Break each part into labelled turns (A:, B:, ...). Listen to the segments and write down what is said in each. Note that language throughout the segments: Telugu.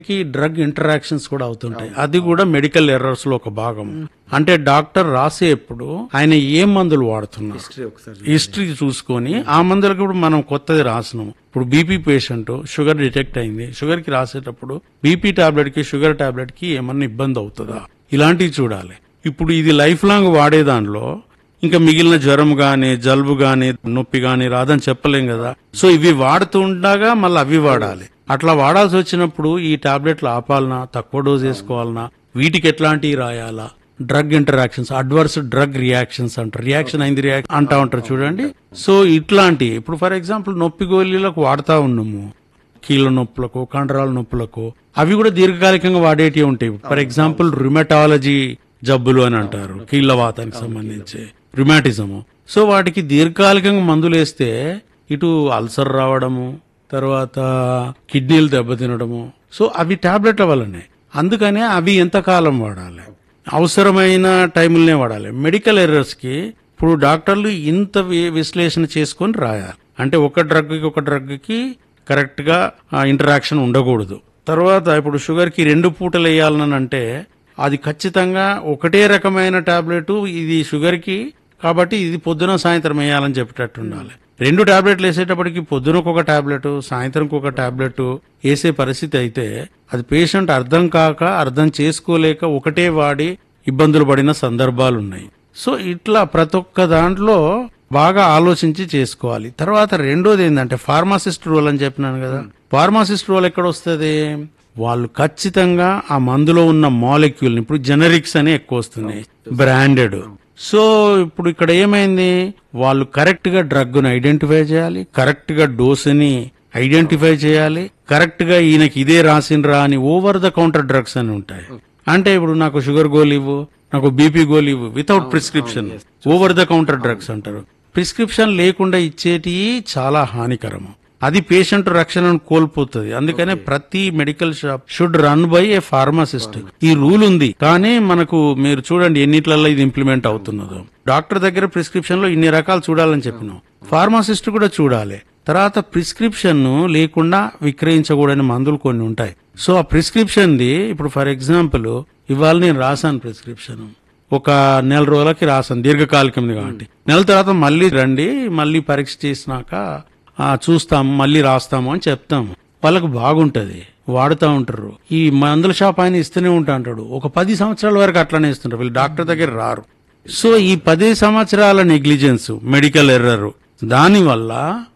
A: కి డ్రగ్ ఇంటరాక్షన్స్ కూడా అవుతుంటాయి అది కూడా మెడికల్ ఎర్రర్స్ లో ఒక భాగం అంటే డాక్టర్ రాసేప్పుడు ఆయన ఏ మందులు వాడుతున్నారు
B: హిస్టరీ ఒకసారి
A: హిస్టరీ చూసుకొని ఆ మందులకు ఇప్పుడు మనం కొత్తది రాసినాం ఇప్పుడు బీపీ పేషెంట్ షుగర్ డిటెక్ట్ అయింది షుగర్ కి రాసేటప్పుడు బీపీ టాబ్లెట్ కి షుగర్ టాబ్లెట్ కి ఏమన్నా ఇబ్బంది అవుతుందా ఇలాంటివి చూడాలి ఇప్పుడు ఇది లైఫ్ లాంగ్ వాడే దానిలో ఇంకా మిగిలిన జ్వరం గాని జలుబు గాని నొప్పి గాని రాదని చెప్పలేం కదా సో ఇవి వాడుతూ ఉండగా మళ్ళీ అవి వాడాలి అట్లా వాడాల్సి వచ్చినప్పుడు ఈ టాబ్లెట్లు ఆపాలనా తక్కువ డోస్ వేసుకోవాలనా వీటికి ఎట్లాంటివి రాయాలా drug interactions adverse drug reactions అంటారు రియాక్షన్ అయింది రియాక్షన్ అంటా ఉంటారు చూడండి సో ఇట్లాంటి ఇప్పుడు ఫర్ ఎగ్జాంపుల్ నొప్పి గోళీలకు వాడుతా ఉన్నాము కీళ్ళ నొప్పులకు కండరాల నొప్పులకు అవి కూడా దీర్ఘకాలికంగా వాడేటివి ఉంటాయి ఫర్ ఎగ్జాంపుల్ రుమెటాలజీ జబ్బులు అని అంటారు కీళ్ళ వాతానికి సంబంధించి రుమాటిజము సో వాటికి దీర్ఘకాలికంగా మందులు వేస్తే ఇటు అల్సర్ రావడము తర్వాత కిడ్నీలు దెబ్బతినడము సో అవి టాబ్లెట్ల వల్లనే అందుకనే అవి ఎంతకాలం వాడాలి అవసరమైన టైంలోనే వాడాలి మెడికల్ ఎర్రర్స్ కి ఇప్పుడు డాక్టర్లు ఇంత వి- విశ్లేషణ చేసుకొని రాయాలి అంటే ఒక డ్రగ్ కి ఒక డ్రగ్ కి కరెక్ట్ గా ఇంటరాక్షన్ ఉండకూడదు తర్వాత ఇప్పుడు షుగర్ కి రెండు పూటలు వేయాలని అంటే అది ఖచ్చితంగా ఒకటే రకమైన టాబ్లెట్ ఇది షుగర్ కి కాబట్టి ఇది పొద్దున సాయంత్రం వేయాలని చెప్పేటట్టు ఉండాలి రెండు టాబ్లెట్లు వేసేటప్పటికి పొద్దునకు ఒక టాబ్లెట్ సాయంత్రంకి ఒక టాబ్లెట్ వేసే పరిస్థితి అయితే అది పేషెంట్ అర్థం కాక అర్థం చేసుకోలేక ఒకటే వాడి ఇబ్బందులు పడిన సందర్భాలు ఉన్నాయి సో ఇట్లా ప్రతి ఒక్క దాంట్లో బాగా ఆలోచించి చేసుకోవాలి తర్వాత రెండోది ఏంటంటే ఫార్మాసిస్ట్ రోల్ అని చెప్పినాను కదా ఫార్మాసిస్ట్ రోల్ ఎక్కడ వస్తుంది వాళ్ళు ఖచ్చితంగా ఆ మందులో ఉన్న మాలిక్యూల్ ఇప్పుడు జెనరిక్స్ అని ఎక్కువ వస్తున్నాయి బ్రాండెడ్ సో ఇప్పుడు ఇక్కడ ఏమైంది వాళ్ళు కరెక్ట్ గా డ్రగ్ ను ఐడెంటిఫై చేయాలి కరెక్ట్ గా డోస్ ని ఐడెంటిఫై చేయాలి కరెక్ట్ గా ఈయనకి ఇదే రాసిండ్రా అని ఓవర్ ద కౌంటర్ డ్రగ్స్ అని ఉంటాయి అంటే ఇప్పుడు నాకు షుగర్ గోల్ ఇవ్వు నాకు బీపీ గోల్ ఇవ్వు without prescription over the counter drugs అంటారు ప్రిస్క్రిప్షన్ లేకుండా ఇచ్చేటి చాలా హానికరము అది పేషెంట్ రక్షణను కోల్పోతుంది అందుకనే ప్రతి medical shop should run by a pharmacist ఈ రూల్ ఉంది కానీ మనకు మీరు చూడండి ఎన్నిట్లలో ఇది ఇంప్లిమెంట్ అవుతున్నదో డాక్టర్ దగ్గర ప్రిస్క్రిప్షన్ లో ఇన్ని రకాలు చూడాలని చెప్పినాం ఫార్మసిస్ట్ కూడా చూడాలి తర్వాత ప్రిస్క్రిప్షన్ లేకుండా విక్రయించకూడని మందులు కొన్ని ఉంటాయి సో ఆ ప్రిస్క్రిప్షన్ ది ఇప్పుడు ఫర్ ఎగ్జాంపుల్ ఇవాళ నేను రాశాను ప్రిస్క్రిప్షన్ ఒక నెల రోజులకి రాసాను దీర్ఘకాలికంది కాబట్టి నెల తర్వాత మళ్ళీ రండి మళ్ళీ పరీక్ష చేసినాక ఆ, చూస్తాము మళ్ళీ రాస్తాము అని చెప్తాము వాళ్ళకి బాగుంటది వాడుతూ ఉంటారు ఈ మందుల షాప్ ఆయన ఇస్తూనే ఉంటా అంటాడు ఒక పది సంవత్సరాల వరకు అట్లనే ఇస్తుంటారు వీళ్ళు డాక్టర్ దగ్గర రారు సో ఈ పది సంవత్సరాల నెగ్లిజెన్స్ మెడికల్ ఎర్రర్ దానివల్ల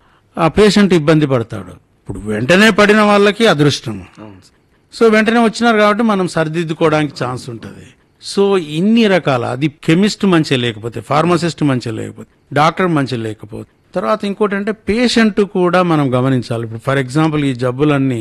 A: ఆ పేషెంట్ ఇబ్బంది పడతాడు ఇప్పుడు వెంటనే పడిన వాళ్ళకి అదృష్టం
B: అవును సార్.
A: సో వెంటనే వచ్చినారు కాబట్టి మనం సరిదిద్దుకోవడానికి ఛాన్స్ ఉంటుంది సో ఇన్ని రకాల అది కెమిస్ట్ మంచిగా లేకపోతే ఫార్మసిస్ట్ మంచిగా లేకపోతే డాక్టర్ మంచిగా లేకపోతే తర్వాత ఇంకోటి అంటే పేషెంట్ కూడా మనం గమనించాలి ఇప్పుడు ఫర్ ఎగ్జాంపుల్ ఈ జబ్బులన్నీ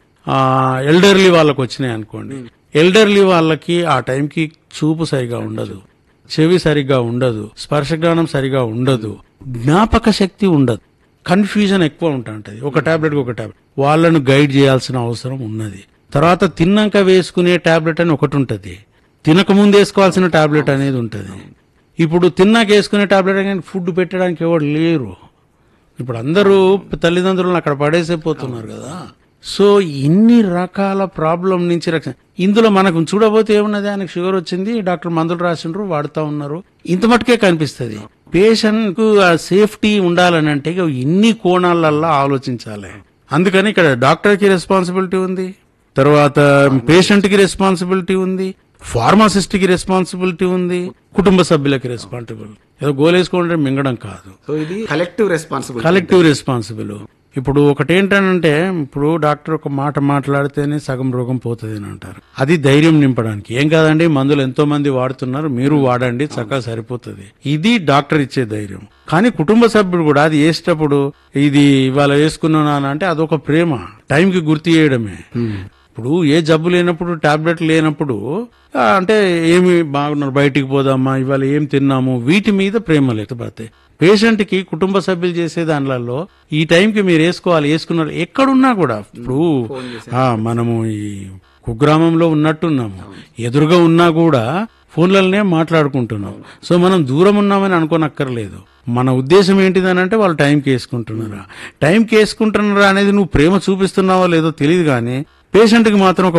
A: ఎల్డర్లీ వాళ్ళకి వచ్చినాయి అనుకోండి ఎల్డర్లీ వాళ్ళకి ఆ టైంకి చూపు సరిగా ఉండదు చెవి సరిగా ఉండదు స్పర్శ జ్ఞానం సరిగా ఉండదు జ్ఞాపక శక్తి ఉండదు కన్ఫ్యూజన్ ఎక్కువ ఉంటుంటది ఒక టాబ్లెట్ ఒక టాబ్లెట్ వాళ్ళను గైడ్ చేయాల్సిన అవసరం ఉన్నది తర్వాత తిన్నాక వేసుకునే టాబ్లెట్ అని ఒకటి ఉంటది తినక ముందు వేసుకోవాల్సిన టాబ్లెట్ అనేది ఉంటది ఇప్పుడు తిన్నాక వేసుకునే టాబ్లెట్ కానీ ఫుడ్ పెట్టడానికి ఎవరు లేరు ఇప్పుడు అందరూ తల్లిదండ్రులను అక్కడ పడేసిపోతున్నారు కదా సో ఇన్ని రకాల ప్రాబ్లం నుంచి రక్షణ ఇందులో మనకు చూడబోతే ఏమున్నది ఆయనకు షుగర్ వచ్చింది డాక్టర్ మందులు రాసిండ్రు వాడుతా ఉన్నారు ఇంత మటుకే కనిపిస్తుంది పేషెంట్ కు ఆ సేఫ్టీ ఉండాలని అంటే ఇక ఇన్ని కోణాలల్లో ఆలోచించాలి అందుకని ఇక్కడ డాక్టర్ కి రెస్పాన్సిబిలిటీ ఉంది తర్వాత పేషెంట్ కి రెస్పాన్సిబిలిటీ ఉంది ఫార్మసిస్ట్ కి రెస్పాన్సిబిలిటీ ఉంది కుటుంబ సభ్యులకి రెస్పాన్సిబిలిటీ ఏదో గోలేసుకోండి మింగడం కాదు
B: సో ఇది కలెక్టివ్ రెస్పాన్సిబిలిటీ
A: కలెక్టివ్ రెస్పాన్సిబుల్ ఇప్పుడు ఒకటి ఏంటంటే ఇప్పుడు డాక్టర్ ఒక మాట మాట్లాడితేనే సగం రోగం పోతుంది అని అంటారు అది ధైర్యం నింపడానికి ఏం కాదండి మందులు ఎంతో మంది వాడుతున్నారు మీరు వాడండి చక్కగా సరిపోతుంది ఇది డాక్టర్ ఇచ్చే ధైర్యం కానీ కుటుంబ సభ్యుడు కూడా అది వేసేటప్పుడు ఇది ఇవాళ వేసుకున్నాను అంటే అదొక ప్రేమ టైంకి గుర్తు చేయడమే ఇప్పుడు ఏ జబ్బు లేనప్పుడు టాబ్లెట్ లేనప్పుడు ఆ, అంటే ఏమి బాగున్నారు బయటికి పోదామా ఇవాళ ఏం తిన్నాము వీటి మీద ప్రేమ లేకపోతే పేషెంట్ కి కుటుంబ సభ్యులు చేసే దానిలలో ఈ టైంకి మీరు వేసుకోవాలి వేసుకున్నారు ఎక్కడున్నా కూడా ఇప్పుడు ఆ, మనము ఈ కుగ్రామంలో ఉన్నట్టున్నాము ఎదురుగా ఉన్నా కూడా ఫోన్లలోనే మాట్లాడుకుంటున్నాం సో మనం దూరం ఉన్నామని అనుకోనక్కర్లేదు మన ఉద్దేశం ఏంటిదని అంటే వాళ్ళు టైంకి వేసుకుంటున్నారా టైంకి వేసుకుంటున్నారా అనేది నువ్వు ప్రేమ చూపిస్తున్నావో లేదో తెలియదు కానీ పేషెంట్ కి మాత్రం ఒక